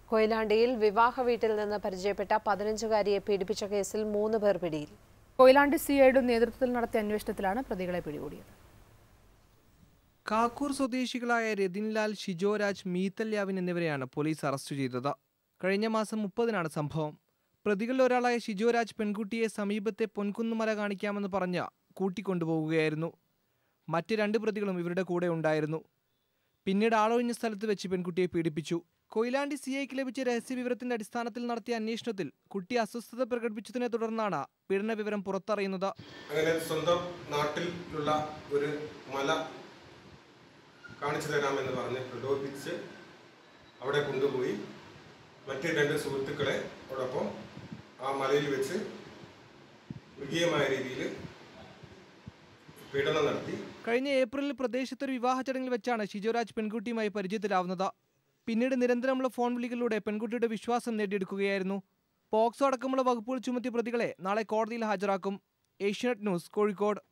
കൊയിലാണ്ടിയിൽ വിവാഹ വീട്ടിൽ നിന്ന് പരിചയപ്പെട്ട പതിനഞ്ചുകാരിയെ പീഡിപ്പിച്ച കേസിൽ മൂന്ന് പേർ പിടിയിൽ കൊയിലാണ്ടി സി ഐയുടെ നേതൃത്വത്തിൽ നടത്തിയ അന്വേഷണത്തിലാണ് പ്രതികളെ പിടികൂടിയത് കാക്കൂർ സ്വദേശികളായ രതിൻലാൽ ഷിജോരാജ് മീത്തല്യാവിൻ എന്നിവരെയാണ് പോലീസ് അറസ്റ്റ് ചെയ്തത് കഴിഞ്ഞ മാസം മുപ്പതിനാണ് സംഭവം പ്രതികളിൽ ഒരാളായ ഷിജോരാജ് പെൺകുട്ടിയെ സമീപത്തെ പൊൻകുന്നുമല കാണിക്കാമെന്ന് പറഞ്ഞ് കൂട്ടിക്കൊണ്ടുപോവുകയായിരുന്നു മറ്റ് രണ്ട് പ്രതികളും ഇവരുടെ കൂടെ ഉണ്ടായിരുന്നു പിന്നീട് ആളൊഴിഞ്ഞ സ്ഥലത്ത് വെച്ച് പെൺകുട്ടിയെ പീഡിപ്പിച്ചു കൊയിലാണ്ടി സി ഐക്ക് ലഭിച്ച രഹസ്യവിവരത്തിന്റെ അടിസ്ഥാനത്തിൽ നടത്തിയ അന്വേഷണത്തിൽ കുട്ടി അസ്വസ്ഥത പ്രകടിപ്പിച്ചതിനെ തുടർന്നാണ് പീഡന വിവരം പുറത്തറിയുന്നത് അങ്ങനെ സ്വന്തം നാട്ടിലുള്ള ഒരു മല കാണിച്ചു തരാമെന്ന് പറഞ്ഞ് പ്രലോഭിപ്പിച്ച് അവിടെ കൊണ്ടുപോയി മറ്റ് രണ്ട് സുഹൃത്തുക്കളെ ഓടൊപ്പം ആ മലയിൽ വെച്ച് മൃഗീയമായ രീതിയിൽ പീഡനം നടത്തി കഴിഞ്ഞ ഏപ്രിലിൽ പ്രദേശത്തൊരു വിവാഹ ചടങ്ങിൽ വെച്ചാണ് ഷിജോരാജ് പെൺകുട്ടിയുമായി പരിചയത്തിലാവുന്നത് പിന്നീട് നിരന്തരമുള്ള ഫോൺ വിളികളിലൂടെ പെൺകുട്ടിയുടെ വിശ്വാസം നേടിയെടുക്കുകയായിരുന്നു പോക്സോ അടക്കമുള്ള വകുപ്പുകൾ ചുമത്തിയ പ്രതികളെ നാളെ കോടതിയിൽ ഹാജരാക്കും ഏഷ്യാനെറ്റ് ന്യൂസ് കോഴിക്കോട്